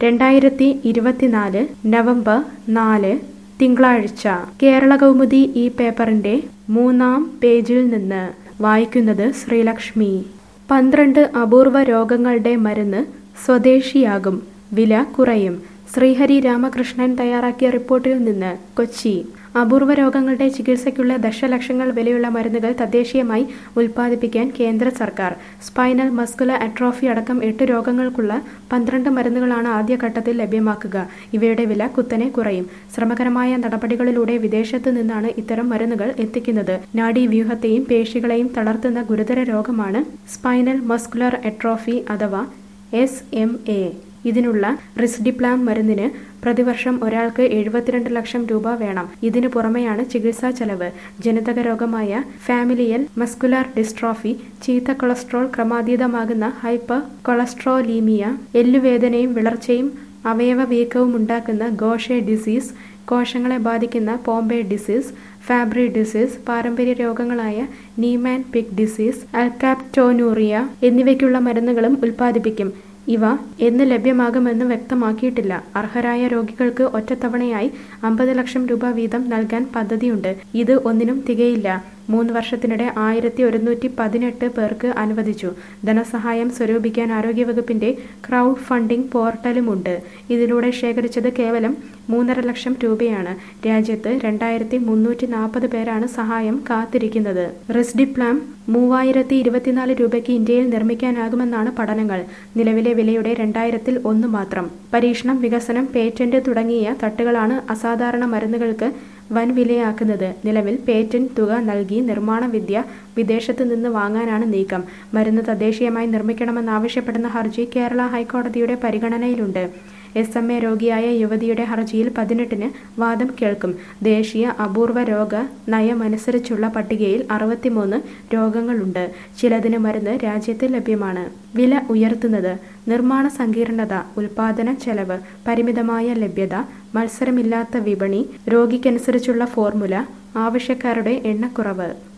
രണ്ടായിരത്തി ഇരുപത്തിനാല് നവംബർ നാല് തിങ്കളാഴ്ച കേരള കൗമുദി ഈ പേപ്പറിന്റെ മൂന്നാം പേജിൽ നിന്ന് വായിക്കുന്നത് ശ്രീലക്ഷ്മി പന്ത്രണ്ട് അപൂർവ രോഗങ്ങളുടെ മരുന്ന് സ്വദേശിയാകും വില കുറയും ശ്രീഹരി രാമകൃഷ്ണൻ തയ്യാറാക്കിയ റിപ്പോർട്ടിൽ നിന്ന് കൊച്ചി അപൂർവ രോഗങ്ങളുടെ ചികിത്സയ്ക്കുള്ള ദശലക്ഷങ്ങൾ വിലയുള്ള മരുന്നുകൾ തദ്ദേശീയമായി ഉൽപ്പാദിപ്പിക്കാൻ കേന്ദ്ര സർക്കാർ സ്പൈനൽ മസ്കുലർ അട്രോഫി അടക്കം എട്ട് രോഗങ്ങൾക്കുള്ള പന്ത്രണ്ട് മരുന്നുകളാണ് ആദ്യഘട്ടത്തിൽ ലഭ്യമാക്കുക ഇവയുടെ വില കുത്തനെ കുറയും ശ്രമകരമായ നടപടികളിലൂടെ വിദേശത്ത് നിന്നാണ് ഇത്തരം മരുന്നുകൾ എത്തിക്കുന്നത് നാഡീവ്യൂഹത്തെയും പേശികളെയും തളർത്തുന്ന ഗുരുതര രോഗമാണ് സ്പൈനൽ മസ്കുലർ അട്രോഫി അഥവാ എസ് എം എ ഇതിനുള്ള റിസ്ഡിപ്ലാം മരുന്നിന് പ്രതിവർഷം ഒരാൾക്ക് എഴുപത്തിരണ്ട് ലക്ഷം രൂപ വേണം ഇതിനു പുറമെയാണ് ചികിത്സാ ചെലവ് ജനിതക രോഗമായ ഫാമിലിയൽ മസ്കുലാർ ഡിസ്ട്രോഫി ചീത്ത കൊളസ്ട്രോൾ ക്രമാതീതമാകുന്ന ഹൈപ്പർ കൊളസ്ട്രോലീമിയ എല്ലുവേദനയും വിളർച്ചയും അവയവ വീക്കവും ഉണ്ടാക്കുന്ന ഗോഷെ ഡിസീസ് കോശങ്ങളെ ബാധിക്കുന്ന പോംബെ ഡിസീസ് ഫാബ്രി ഡിസീസ് പാരമ്പര്യ രോഗങ്ങളായ നീമാൻ പിക് ഡിസീസ് അൽക്കാപ്റ്റോനൂറിയ എന്നിവയ്ക്കുള്ള മരുന്നുകളും ഉൽപ്പാദിപ്പിക്കും ഇവ എന്ന് ലഭ്യമാകുമെന്ന് വ്യക്തമാക്കിയിട്ടില്ല അർഹരായ രോഗികൾക്ക് ഒറ്റത്തവണയായി അമ്പത് ലക്ഷം രൂപ വീതം നൽകാൻ പദ്ധതിയുണ്ട് ഇത് ഒന്നിനും തികയില്ല മൂന്ന് വർഷത്തിനിടെ ആയിരത്തി ഒരുന്നൂറ്റി പതിനെട്ട് പേർക്ക് അനുവദിച്ചു ധനസഹായം സ്വരൂപിക്കാൻ ആരോഗ്യവകുപ്പിന്റെ ക്രൗഡ് ഫണ്ടിംഗ് പോർട്ടലുമുണ്ട് ഇതിലൂടെ ശേഖരിച്ചത് കേവലം മൂന്നര ലക്ഷം രൂപയാണ് രാജ്യത്ത് രണ്ടായിരത്തി മുന്നൂറ്റി നാൽപ്പത് പേരാണ് സഹായം കാത്തിരിക്കുന്നത് റെസ്ഡിപ്ലാം മൂവായിരത്തി ഇരുപത്തിനാല് രൂപയ്ക്ക് ഇന്ത്യയിൽ നിർമ്മിക്കാനാകുമെന്നാണ് പഠനങ്ങൾ നിലവിലെ വിലയുടെ രണ്ടായിരത്തിൽ ഒന്ന് മാത്രം പരീക്ഷണം വികസനം പേറ്റന്റ് തുടങ്ങിയ തട്ടുകളാണ് അസാധാരണ മരുന്നുകൾക്ക് വൻ വിലയാക്കുന്നത് നിലവിൽ പേറ്റന്റ് തുക നൽകി നിർമ്മാണ വിദ്യ വിദേശത്ത് നിന്ന് വാങ്ങാനാണ് നീക്കം മരുന്ന് തദ്ദേശീയമായി നിർമ്മിക്കണമെന്നാവശ്യപ്പെടുന്ന ഹർജി കേരള ഹൈക്കോടതിയുടെ പരിഗണനയിലുണ്ട് എസ് എം എ രോഗിയായ യുവതിയുടെ ഹർജിയിൽ പതിനെട്ടിന് വാദം കേൾക്കും ദേശീയ അപൂർവ രോഗ നയമനുസരിച്ചുള്ള പട്ടികയിൽ അറുപത്തിമൂന്ന് രോഗങ്ങളുണ്ട് ചിലതിന് മരുന്ന് രാജ്യത്ത് ലഭ്യമാണ് വില ഉയർത്തുന്നത് നിർമ്മാണ സങ്കീർണത ഉൽപാദന ചെലവ് പരിമിതമായ ലഭ്യത മത്സരമില്ലാത്ത വിപണി രോഗിക്കനുസരിച്ചുള്ള ഫോർമുല ആവശ്യക്കാരുടെ എണ്ണക്കുറവ്